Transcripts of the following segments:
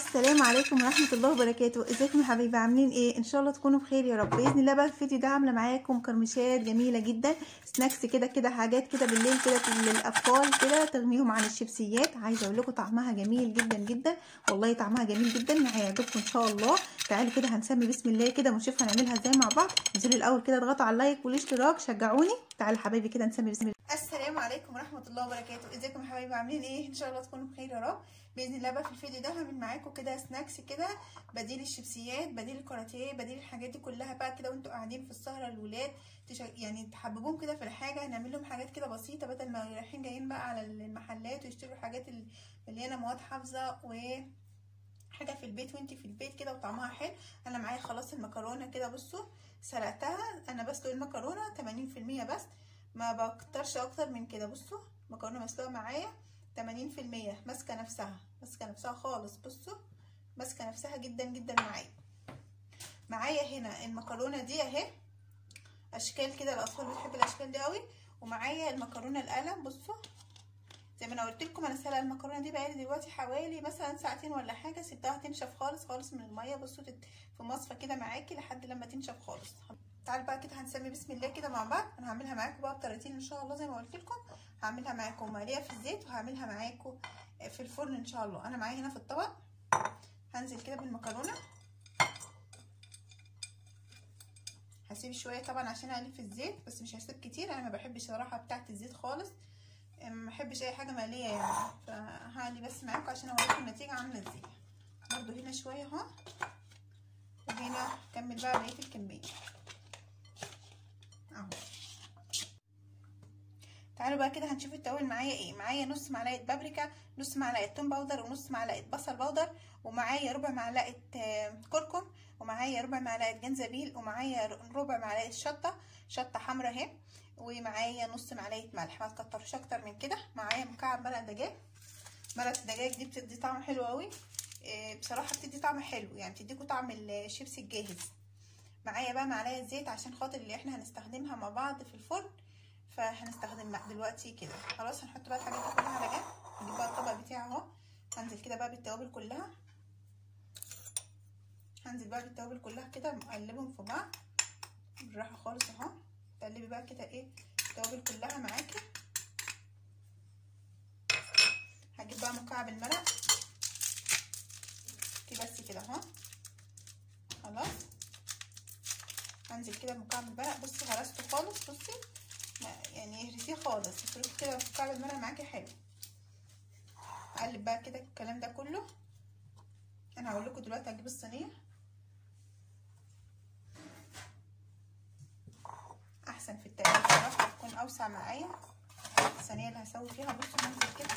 السلام عليكم ورحمة الله وبركاته ازيكم يا حبايبي عاملين ايه ان شاء الله تكونوا بخير يا رب باذن الله بقى الفيديو ده عامله معاكم كرمشات جميله جدا سناكس كده كده حاجات كده بالليل كده للاطفال كده تغنيهم عن الشيبسيات عايزه اقول لكم طعمها جميل جدا جدا والله طعمها جميل جدا هيعجبكم ان شاء الله تعالوا كده هنسمي بسم الله كده ونشوف هنعملها ازاي مع بعض انزلوا الاول كده اضغطوا على اللايك والاشتراك شجعوني تعالوا حبايبي كده نسمي بسم الله السلام عليكم ورحمه الله وبركاته ازيكم يا حبايبي عاملين ايه ان شاء الله تكونوا بخير يا رب باذن الله بقى في الفيديو ده هعمل معاكم كده سناكس كده بديل الشيبسيات بديل الكاراتيه بديل الحاجات دي كلها بقى كده وانتوا قاعدين في السهره الولاد تش... يعني تحببوهم كده في الحاجه هنعمل لهم حاجات كده بسيطه بدل ما رايحين جايين بقى على المحلات ويشتروا الحاجات مليانه مواد حافظه و حاجه في البيت وانتي في البيت كده وطعمها حلو انا معايا خلاص المكرونه كده بصوا سلقتها انا بسلق المكرونه 80% بس ما بكترش اكتر من كده بصوا مكرونه مسلوقه معايا 80% ماسكه نفسها ماسكه نفسها خالص بصوا ماسكه نفسها جدا جدا معايا معايا هنا المكرونه دي اهي اشكال كده الاطفال بتحب الاشكال دي قوي ومعايا المكرونه القلم بصوا زي ما انا قلت لكم انا سلقه المكرونه دي بقالي دلوقتي حوالي مثلا ساعتين ولا حاجه سبتها تنشف خالص خالص من الميه بصوا في مصفى كده معاكي لحد لما تنشف خالص تعالوا بقى كده هنسمي بسم الله كده مع بعض انا هعملها معاكم بقى بطريقتين ان شاء الله زي ما قلت لكم هعملها معاكم مقليه في الزيت وهعملها معاكم في الفرن ان شاء الله انا معايا هنا في الطبق هنزل كده بالمكرونه هسيب شويه طبعا عشان اقلب في الزيت بس مش هسيب كتير انا ما بحبش الصراحه بتاعه الزيت خالص ما بحبش اي حاجه مقليه يعني فهقلي بس معاكم عشان اوريكم النتيجه عامله ازاي برضو هنا شويه اهو وهنا كمل بقى بقيه الكميه اهو تعالوا بقى كده هنشوف التوابل معايا ايه معايا نص معلقه بابريكا نص معلقه توم باودر ونص معلقه بصل باودر ومعايا ربع معلقه كركم ومعايا ربع معلقه جنزبيل ومعايا ربع معلقه شطه شطه حمراء اهي ومعايا نص معلقه ملح ما تكتروش اكتر من كده معايا مكعب مرق دجاج مرقه الدجاج دي بتدي طعم حلو قوي بصراحه بتدي طعم حلو يعني بتديكوا طعم الشيبسي الجاهز معايا بقى معلقه زيت عشان خاطر اللي احنا هنستخدمها مع بعض في الفرن فهنستخدم دلوقتي كده خلاص هنحط بقى الحاجات دي كلها على جنب نجيب بقى الطبق بتاعي اهو هنزل كده بقى بالتوابل كلها هنزل بقى بالتوابل كلها كده مقلبهم في بعض بالراحه خالص اهو تقلبي بقى كده ايه التوابل كلها معاكي هجيب بقى مكعب المرق كده بس كده اهو خلاص هنزل كده بمكعب المرق بصي هرسته خالص بصي يعني اهرسيه خالص افركي كده مكعب المرق معاكي حلو اقلب بقى كده الكلام ده كله انا هقول لكم دلوقتي هجيب الصينيه احسن في التقليب بصراحه تكون اوسع معايا الصينيه اللي هسوي فيها بصوا هنزل كده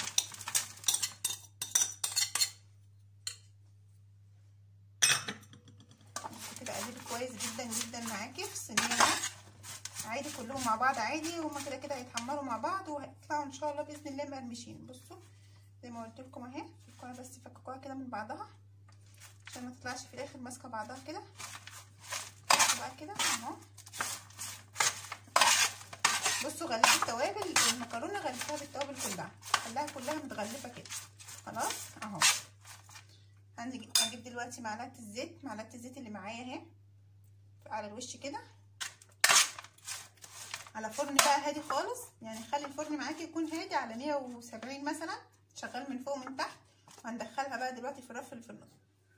كده اقلب كويس جدا جدا معاكي في الصينيه دي عادي كلهم مع بعض عادي وهما كده كده هيتحمروا مع بعض وهيطلعوا ان شاء الله باذن الله مقرمشين بصوا زي ما قلت لكم اهي فكوها بس فككوها كده من بعضها عشان ما تطلعش في الاخر ماسكه بعضها كده بقى كده اهو بصوا غلفت التوابل المكرونه غلفتها بالتوابل كلها خلاها كلها متغلفه كده خلاص اهو هنجي اجيب دلوقتي معلقه الزيت معلقه الزيت اللي معايا اهي على الوش كده على فرن بقى هادي خالص يعني خلي الفرن معاكي يكون هادي على 170 مثلا شغال من فوق ومن تحت وهندخلها بقى دلوقتي في الرف اللي في النص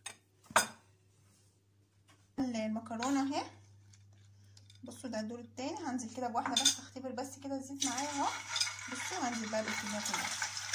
المكرونه اهي بصوا ده الدور التاني هنزل كده بواحده بس اختبر بس كده الزيت معايا اهو بصوا هنزل بقى بالكميه كلها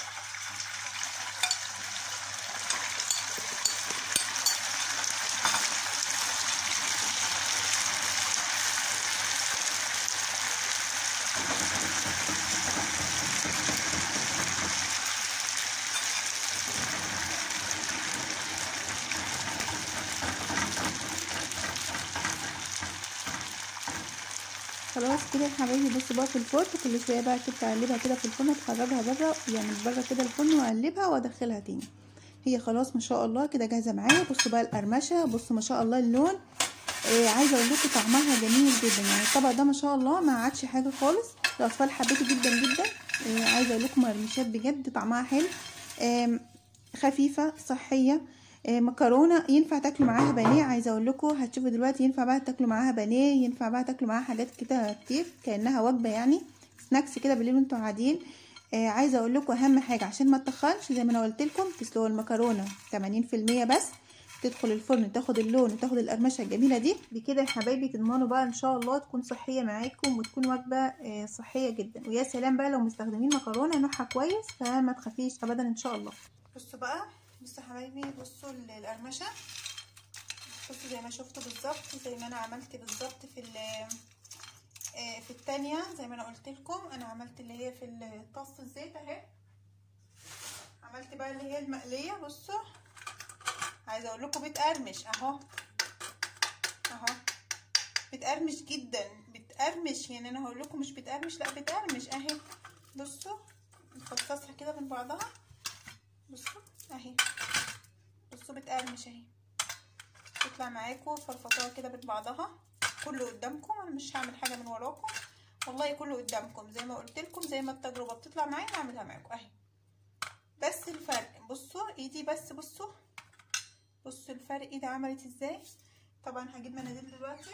خلاص كده يا حبايبي بصوا بقى في الفرن كل شويه بقى كده اقلبها كده في الفرن اخرجها بره يعني بره كده الفرن واقلبها وادخلها تاني هي خلاص ما شاء الله كده جاهزه معايا بصوا بقى القرمشه بصوا ما شاء الله اللون آه عايزه اقول لكم طعمها جميل جدا يعني الطبق ده ما شاء الله ما عادش حاجه خالص الاطفال حبيته جدا جدا آه عايزه اقول لكم مرمشات بجد طعمها حلو آه خفيفه صحيه آه مكرونه ينفع تاكلوا معاها بانيه عايزه اقول لكم هتشوفوا دلوقتي ينفع بقى تاكلوا معاها بانيه ينفع بقى تاكلوا معاها حاجات كده كتير كانها وجبه يعني سناكس كده بالليل وانتوا قاعدين آه عايزه اقول لكم اهم حاجه عشان ما تتخنش زي ما انا قلت لكم تسلقوا المكرونه 80% بس تدخل الفرن تاخد اللون وتاخد القرمشه الجميله دي بكده يا حبايبي تضمنوا بقى ان شاء الله تكون صحيه معاكم وتكون وجبه آه صحيه جدا ويا سلام بقى لو مستخدمين مكرونه نوعها كويس فما تخافيش ابدا ان شاء الله بصوا بقى بصوا يا حبايبي بصوا القرمشه بصوا زي ما شفتوا بالظبط زي ما انا عملت بالظبط في في التانية زي ما انا قلت لكم انا عملت اللي هي في طاس الزيت اهي عملت بقى اللي هي المقليه بصوا عايزه اقول لكم بتقرمش اهو اهو بتقرمش جدا بتقرمش يعني انا هقول لكم مش بتقرمش لا بتقرمش اهي بصوا نفصصها كده من بعضها بصوا اهي بصوا بتقرمش اهي تطلع معاكم فرفطوها كده من بعضها كله قدامكم انا مش هعمل حاجه من وراكم والله كله قدامكم زي ما قلت لكم زي ما التجربه بتطلع معايا هعملها معاكم اهي بس الفرق بصوا ايدي بس بصوا بصوا الفرق ايدي عملت ازاي طبعا هجيب مناديل دلوقتي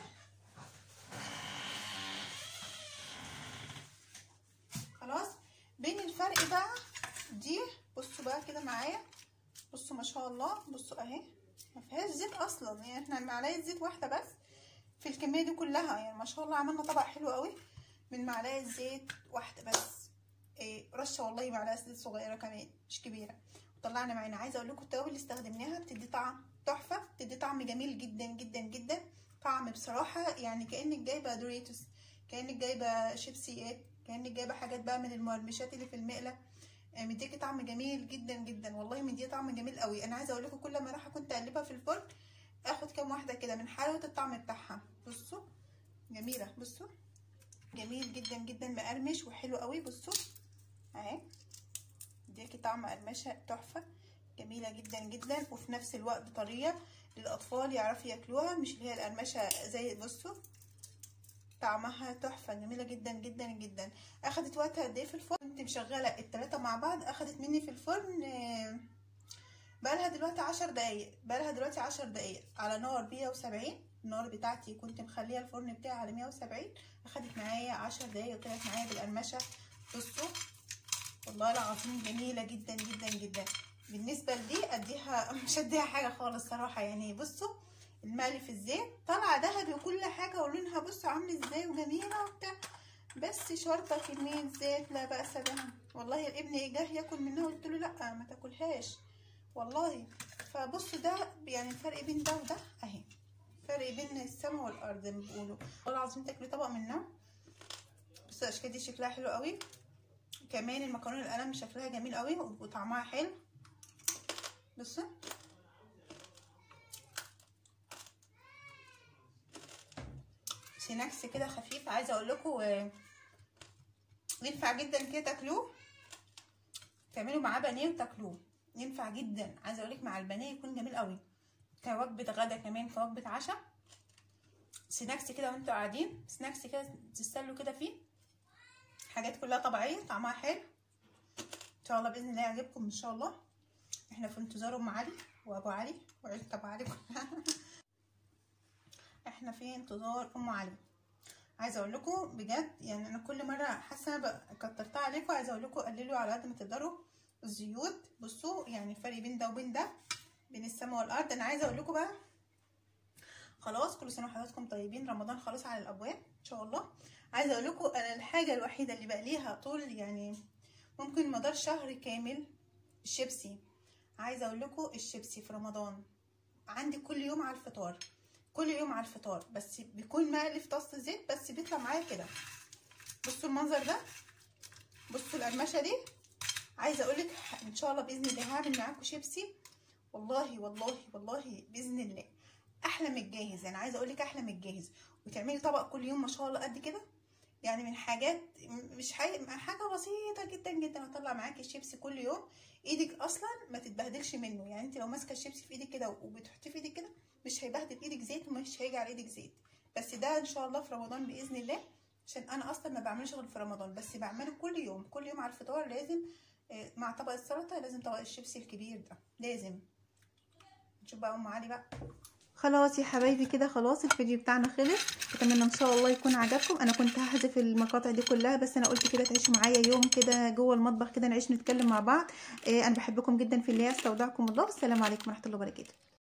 خلاص بين الفرق بقى دي بصوا بقى كده معايا بصوا ما شاء الله بصوا اهي ما فيهاش زيت اصلا يعني احنا معلقه زيت واحده بس في الكميه دي كلها يعني ما شاء الله عملنا طبق حلو قوي من معلقه زيت واحده بس إيه رشه والله معلقه زيت صغيره كمان مش كبيره وطلعنا معانا عايزه اقول لكم التوابل اللي استخدمناها بتدي طعم تحفه بتدي طعم جميل جدا جدا جدا طعم بصراحه يعني كانك جايبه دوريتوس كانك جايبه شيبسيات كانك جايبه حاجات بقى من المرمشات اللي في المقله مديكي طعم جميل جدا جدا والله مديه طعم جميل قوي انا عايزه اقول لكم كل ما اروح كنت اقلبها في الفرن اخد كام واحده كده من حلاوه الطعم بتاعها بصوا جميله بصوا جميل جدا جدا مقرمش وحلو قوي بصوا اهي مديكي طعم قرمشه تحفه جميله جدا جدا وفي نفس الوقت طريه للاطفال يعرفوا ياكلوها مش اللي هي القرمشه زي بصوا طعمها تحفه جميله جدا جدا جدا اخدت وقت قد ايه في الفرن كنت مشغله التلاته مع بعض اخدت مني في الفرن بقالها دلوقتي عشر دقايق بقالها دلوقتي عشر دقايق على نار مية وسبعين النار بتاعتي كنت مخليه الفرن بتاعي على مية وسبعين اخدت معايا عشر دقايق وطلعت معايا بالقرمشه بصوا والله العظيم جميله جدا جدا جدا بالنسبه لدي اديها مش اديها حاجه خالص صراحه يعني بصوا المقلي في الزيت طالعه ذهبي وكل حاجه ولونها بصوا عامل ازاي وجميله وبتاع بس شوربه كميه زيت لا باس بها والله الابن جه ياكل منها قلت له لا ما تاكلهاش والله فبصوا ده يعني الفرق بين ده وده اهي فرق بين السما والارض زي ما بيقولوا والله العظيم تاكلي طبق منها بصوا الاشكال دي شكلها حلو قوي كمان المكرونه القلم شكلها جميل قوي وطعمها حلو بصوا سناكس كده خفيف عايزه اقول لكم ينفع جدا كده تاكلوه تعملوا معاه بانيه وتاكلوه ينفع جدا عايزه اقول لك مع البانيه يكون جميل قوي كوجبه غدا كمان كوجبه عشاء سناكس كده وانتوا قاعدين سناكس كده تستلوا كده فيه حاجات كلها طبيعيه طعمها حلو ان شاء الله باذن الله يعجبكم ان شاء الله احنا في انتظار ام علي وابو علي وعيله ابو علي كلها احنا في انتظار ام علي عايزه اقول لكم بجد يعني انا كل مره حاسه انا كترتها عليكم عايزه اقول لكم قللوا على قد ما تقدروا الزيوت بصوا يعني الفرق بين ده وبين ده بين السماء والارض انا عايزه اقول لكم بقى خلاص كل سنه وحضراتكم طيبين رمضان خلاص على الابواب ان شاء الله عايزه اقول لكم انا الحاجه الوحيده اللي بقليها طول يعني ممكن مدار شهر كامل الشيبسي عايزه اقول لكم الشيبسي في رمضان عندي كل يوم على الفطار كل يوم على الفطار بس بيكون مقلي في طاسه زيت بس بيطلع معايا كده بصوا المنظر ده بصوا القرمشه دي عايزه اقول لك ان شاء الله باذن الله هعمل معاكم شيبسي والله والله والله باذن الله احلى من الجاهز يعني عايزه اقول لك احلى من الجاهز وتعملي طبق كل يوم ما شاء الله قد كده يعني من حاجات مش حاجه حاجه بسيطه جدا جدا هطلع معاكي الشيبسي كل يوم ايدك اصلا ما تتبهدلش منه يعني انت لو ماسكه الشيبسي في ايدك كده وبتحطيه في ايدك كده مش هيبهدل ايدك زيت ومش هيجي على ايدك زيت بس ده ان شاء الله في رمضان باذن الله عشان انا اصلا ما بعملش غير في رمضان بس بعمله كل يوم كل يوم على الفطار لازم مع طبق السلطه لازم طبق الشيبسي الكبير ده لازم نشوف بقى ام علي بقى خلاص يا حبايبي كده خلاص الفيديو بتاعنا خلص اتمنى ان شاء الله يكون عجبكم انا كنت هحذف المقاطع دي كلها بس انا قلت كده تعيشوا معايا يوم كده جوه المطبخ كده نعيش نتكلم مع بعض اه انا بحبكم جدا في الله استودعكم الله والسلام عليكم ورحمه الله وبركاته